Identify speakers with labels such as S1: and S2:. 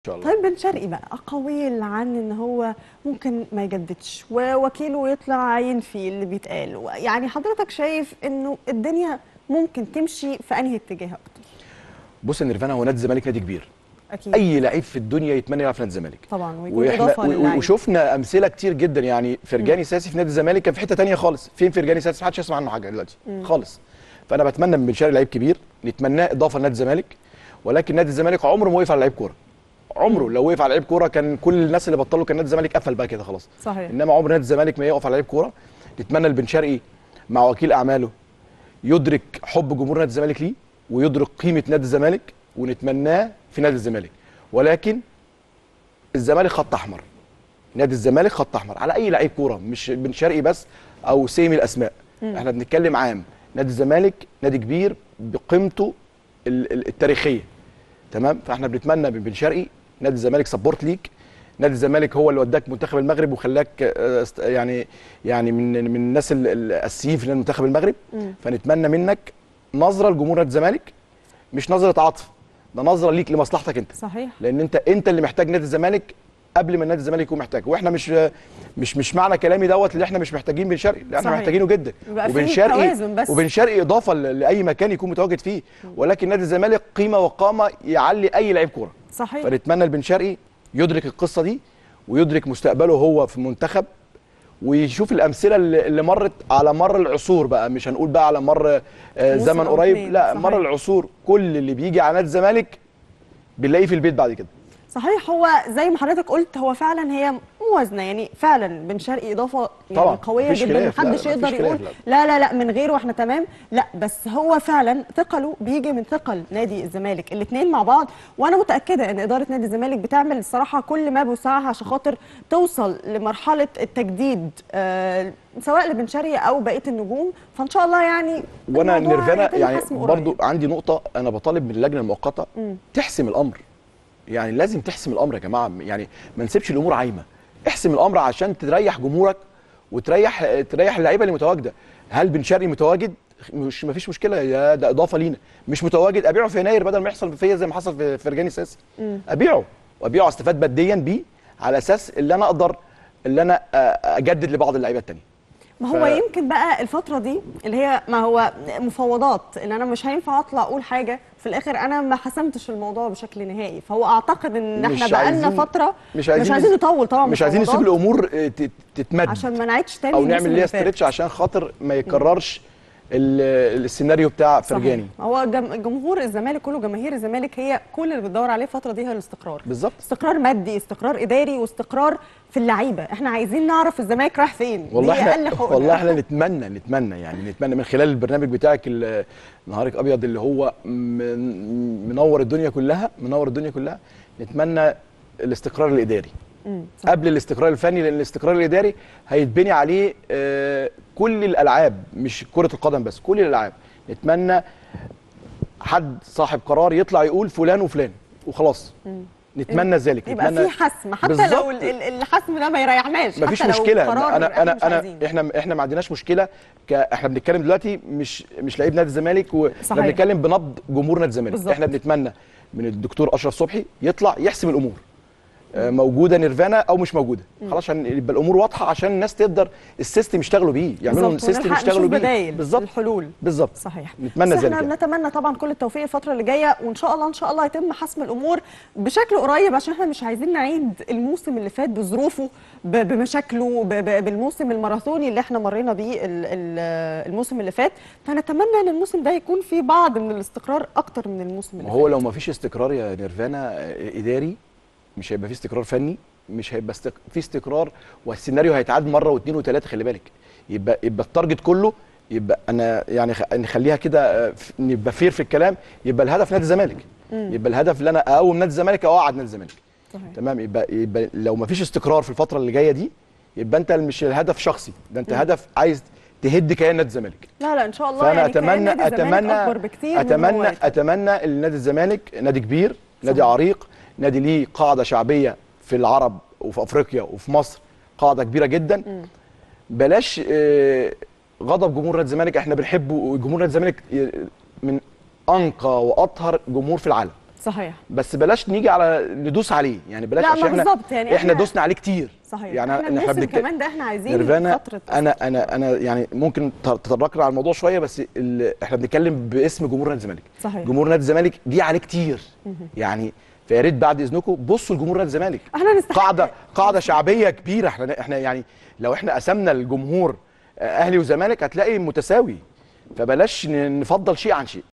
S1: شاء الله
S2: طيب بن شرقي بقى اقاويل عن ان هو ممكن ما يجددش ووكيله يطلع ينفي اللي بيتقال يعني حضرتك شايف انه الدنيا ممكن تمشي في انهي اتجاه اكتر
S1: بص يا نيرفانا هو نادي الزمالك نادي كبير
S2: اكيد
S1: اي لعيب في الدنيا يتمنى يلعب في نادي الزمالك
S2: طبعا ويكون اضافه
S1: و- و-
S2: للعيب
S1: وشفنا امثله كتير جدا يعني فرجاني ساسي في نادي الزمالك كان في حته تانية خالص فين فرجاني ساسي محدش يسمع عنه حاجه دلوقتي خالص فانا بتمنى من بن شرقي لعيب كبير نتمناه اضافه لنادي الزمالك ولكن نادي الزمالك عمره ما وقف على لعيب كوره عمره لو وقف على لعيب كوره كان كل الناس اللي بطلوا كان نادي الزمالك قفل بقى كده خلاص
S2: صحيح
S1: انما عمر نادي الزمالك ما يقف على لعيب كوره نتمنى لبن شرقي مع وكيل اعماله يدرك حب جمهور نادي الزمالك ليه ويدرك قيمه نادي الزمالك ونتمناه في نادي الزمالك ولكن الزمالك خط احمر نادي الزمالك خط احمر على اي لعيب كوره مش بن شرقي بس او سيمي الاسماء احنا بنتكلم عام نادي الزمالك نادي كبير بقيمته ال- ال- التاريخيه تمام فاحنا بنتمنى من بن شرقي نادي الزمالك سبورت ليك نادي الزمالك هو اللي وداك منتخب المغرب وخلاك آه، است- يعني يعني من من الناس ال- ال- الاساسيين في منتخب المغرب
S2: مم.
S1: فنتمنى منك نظره لجمهور نادي الزمالك مش نظره عطف ده نظره ليك لمصلحتك انت
S2: صحيح
S1: لان انت انت اللي محتاج نادي الزمالك قبل ما نادي الزمالك يكون محتاج واحنا مش مش مش معنى كلامي دوت اللي احنا مش محتاجين بن شرقي لا احنا
S2: صحيح.
S1: محتاجينه جدا
S2: يبقى
S1: وبن
S2: في
S1: شرقي
S2: توازن بس.
S1: وبن شرقي اضافه ل- لاي مكان يكون متواجد فيه ولكن نادي الزمالك قيمه وقامه يعلي اي لعيب كوره
S2: صحيح
S1: فنتمنى لبن شرقي يدرك القصه دي ويدرك مستقبله هو في المنتخب ويشوف الامثله اللي اللي مرت على مر العصور بقى مش هنقول بقى على مر آه،
S2: موسم
S1: زمن
S2: أو
S1: قريب
S2: اتنين،
S1: لا
S2: صحيح.
S1: مر العصور كل اللي بيجي على نادي الزمالك بنلاقيه في البيت بعد كده
S2: صحيح هو زي ما حضرتك قلت هو فعلا هي موازنه يعني فعلا بن شرقي اضافه يعني
S1: طبعاً،
S2: قويه
S1: مفيش
S2: جدا
S1: خلاف، لا،
S2: محدش
S1: مفيش
S2: يقدر
S1: خلاف،
S2: يقول لا لا لا من غيره احنا تمام لا بس هو فعلا ثقله بيجي من ثقل نادي الزمالك الاثنين مع بعض وانا متاكده ان اداره نادي الزمالك بتعمل الصراحه كل ما بوسعها عشان خاطر توصل لمرحله التجديد آه سواء لبن شرقي او بقيه النجوم فان شاء الله يعني
S1: وانا
S2: الموضوع
S1: نيرفانا
S2: هيتم
S1: يعني
S2: حسمه
S1: برضو
S2: قريب.
S1: عندي نقطه انا بطالب من اللجنه المؤقته
S2: مم.
S1: تحسم الامر يعني لازم تحسم الامر يا جماعه يعني ما نسيبش الامور عايمه احسم الامر عشان تريح جمهورك وتريح تريح اللعيبه اللي متواجده هل بن شرقي متواجد مش ما فيش مشكله يا ده اضافه لينا مش متواجد ابيعه في يناير بدل ما يحصل فيا زي ما حصل في فرجاني ساسي
S2: مم.
S1: ابيعه وابيعه استفاد ماديا بيه على اساس اللي انا اقدر اللي انا آه، اجدد لبعض اللعيبه التانيه
S2: ما هو
S1: ف-
S2: يمكن بقى الفترة دي اللي هي ما هو مفاوضات ان انا مش هينفع اطلع اقول حاجة في الاخر انا ما حسمتش الموضوع بشكل نهائي فهو اعتقد ان احنا
S1: مش
S2: بقالنا
S1: عايزين-
S2: فترة
S1: مش عايزين
S2: مش عايزين نطول طبعا
S1: مش عايزين نسيب
S2: مفاوضات
S1: الامور آه، تت- تتمد
S2: عشان ما نعيدش تاني
S1: او
S2: الموسم
S1: نعمل
S2: اللي
S1: ليها
S2: فات.
S1: ستريتش عشان خاطر ما يكررش ال- السيناريو بتاع
S2: صحيح.
S1: فرجاني
S2: هو جم... جمهور الزمالك كله جماهير الزمالك هي كل اللي بتدور عليه الفترة دي هي الاستقرار
S1: بالظبط
S2: استقرار مادي استقرار اداري واستقرار في اللعيبه احنا عايزين نعرف الزمالك رايح فين
S1: والله
S2: دي أقل
S1: احنا
S2: حقوقنا.
S1: والله احنا نتمنى نتمنى يعني نتمنى من خلال البرنامج بتاعك ال- نهارك ابيض اللي هو من- منور الدنيا كلها منور الدنيا كلها نتمنى الاستقرار الاداري
S2: مم، صح.
S1: قبل الاستقرار الفني لان الاستقرار الاداري هيتبني عليه آه، كل الالعاب مش كره القدم بس كل الالعاب نتمنى حد صاحب قرار يطلع يقول فلان وفلان وخلاص
S2: مم.
S1: نتمنى ذلك
S2: يبقى
S1: نتمنى
S2: في حسم حتى
S1: بالظبط.
S2: لو ال- ال- الحسم ده ما يريحناش
S1: مفيش
S2: حتى لو
S1: مشكله
S2: قرار
S1: انا
S2: إحنا
S1: انا
S2: مش
S1: انا
S2: عايزينه.
S1: احنا احنا ما عندناش مشكله ك... احنا بنتكلم دلوقتي مش مش لعيب نادي الزمالك واحنا
S2: صحيح.
S1: بنتكلم بنبض جمهور نادي الزمالك
S2: بالظبط.
S1: احنا بنتمنى من الدكتور اشرف صبحي يطلع يحسم الامور آه، موجوده نيرفانا او مش موجوده خلاص عشان يبقى الامور واضحه عشان الناس تقدر السيستم يشتغلوا بيه يعملوا
S2: بالظبط
S1: سيستم
S2: ونلحق
S1: يشتغلوا
S2: نشوف
S1: بيه
S2: بدايل
S1: بالظبط
S2: الحلول
S1: بالظبط
S2: صحيح
S1: نتمنى
S2: بس
S1: ذلك
S2: احنا
S1: يعني.
S2: بنتمنى طبعا كل التوفيق الفتره اللي جايه وان شاء الله ان شاء الله يتم حسم الامور بشكل قريب عشان احنا مش عايزين نعيد الموسم اللي فات بظروفه ب- بمشاكله ب- ب- بالموسم الماراثوني اللي احنا مرينا بيه ال- ال- الموسم اللي فات فنتمنى ان الموسم ده يكون فيه بعض من الاستقرار اكتر من الموسم اللي
S1: ما هو
S2: فات
S1: لو ما فيش استقرار يا نيرفانا آه، اداري مش هيبقى في استقرار فني مش هيبقى استق... في استقرار والسيناريو هيتعاد مره واثنين وثلاثه خلي بالك يبقى يبقى التارجت كله يبقى انا يعني خ... نخليها كده آه، ف- نبقى فير في الكلام يبقى الهدف نادي الزمالك يبقى الهدف اللي انا اقوم نادي الزمالك او اقعد نادي الزمالك
S2: صحيح.
S1: تمام يبقى يبقى لو ما فيش استقرار في الفتره اللي جايه دي يبقى انت مش الهدف شخصي ده انت هدف عايز تهد كيان نادي الزمالك
S2: لا لا ان شاء الله
S1: فانا
S2: يعني كيان
S1: اتمنى
S2: نادي الزمالك
S1: اتمنى
S2: اكبر بكتير من هو
S1: اتمنى
S2: يتم.
S1: اتمنى ان نادي الزمالك نادي كبير نادي
S2: صحيح.
S1: عريق نادي ليه قاعده شعبيه في العرب وفي افريقيا وفي مصر قاعده كبيره جدا بلاش آه، غضب جمهور نادي الزمالك احنا بنحبه وجمهور نادي الزمالك ي- من انقى واطهر جمهور في العالم
S2: صحيح
S1: بس بلاش نيجي على ندوس عليه يعني بلاش
S2: لا،
S1: عشان
S2: ما
S1: احنا
S2: بالظبط، يعني
S1: احنا
S2: إحنا-
S1: دوسنا عليه كتير
S2: صحيح
S1: يعني
S2: احنا
S1: إن
S2: الموسم
S1: بنتك-
S2: كمان ده احنا عايزين
S1: نيرفانا
S2: فتره
S1: انا انا انا يعني ممكن ت- تطرقنا على الموضوع شويه بس ال- احنا بنتكلم باسم جمهور نادي الزمالك
S2: صحيح
S1: جمهور نادي الزمالك دي عليه كتير يعني فيا ريت بعد اذنكم بصوا لجمهور نادي الزمالك
S2: احنا نستحق
S1: قاعده قاعده شعبيه كبيره احنا احنا يعني لو احنا قسمنا الجمهور آه، اهلي وزمالك هتلاقي متساوي فبلاش ن- نفضل شيء عن شيء